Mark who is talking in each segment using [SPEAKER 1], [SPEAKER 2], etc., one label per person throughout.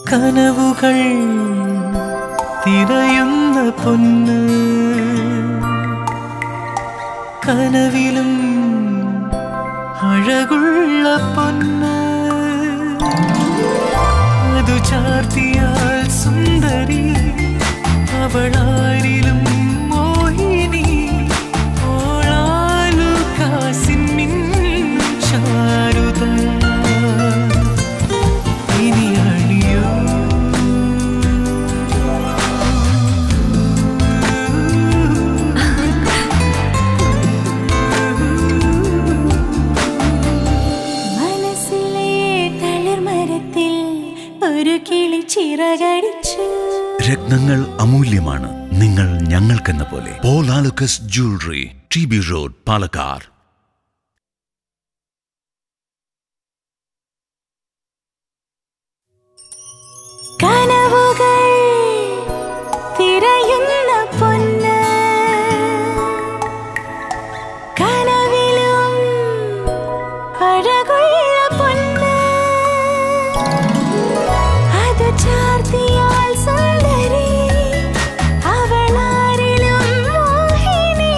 [SPEAKER 1] കനവുകൾ തിരയുന്ന പൊന്ന് കനവിലും അഴകുള്ള പൊന്ന് അതു ചാർത്തിയാൽ സുന്ദരി അവളാരിലും മോഹിനി ഓളാലു കാസിൻ മിന്നും ചാരുത ഇനി അണിയോ
[SPEAKER 2] മനസ്സിലെ തളിർമരത്തിൽ ഒരു കിളി ചിറകടിച്ചു
[SPEAKER 3] രത്നങ്ങൾ അമൂല്യമാണ് നിങ്ങൾ ഞങ്ങൾക്കെന്ന പോലെ Paul Alukkas jewellery T B road Palakkad
[SPEAKER 2] കനവുകൾ തിരയുന്ന പൊന്ന് കനവിലും അഴകുള്ള പൊന്ന് അത് ചാർത്തിയാൽ സുന്ദരി അവളാരിലും മോഹിനി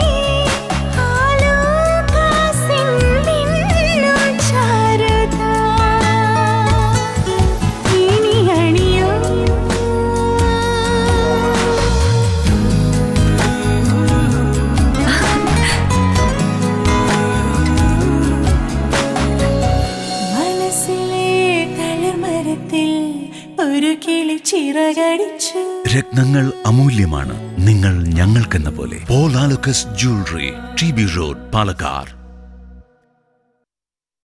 [SPEAKER 2] ആലോകാസിൻ മിന്നും ചാരുത ഇനി അണിയോ മനസ്സിലെ തളിർമരത്തിൽ ഒരു കിളി ചിറകടിച്ചു
[SPEAKER 3] രത്നങ്ങൾ അമൂല്യമാണ് നിങ്ങൾ ഞങ്ങൾക്കെന്ന പോലെ Paul Alukkas jewellery T B road Palakkad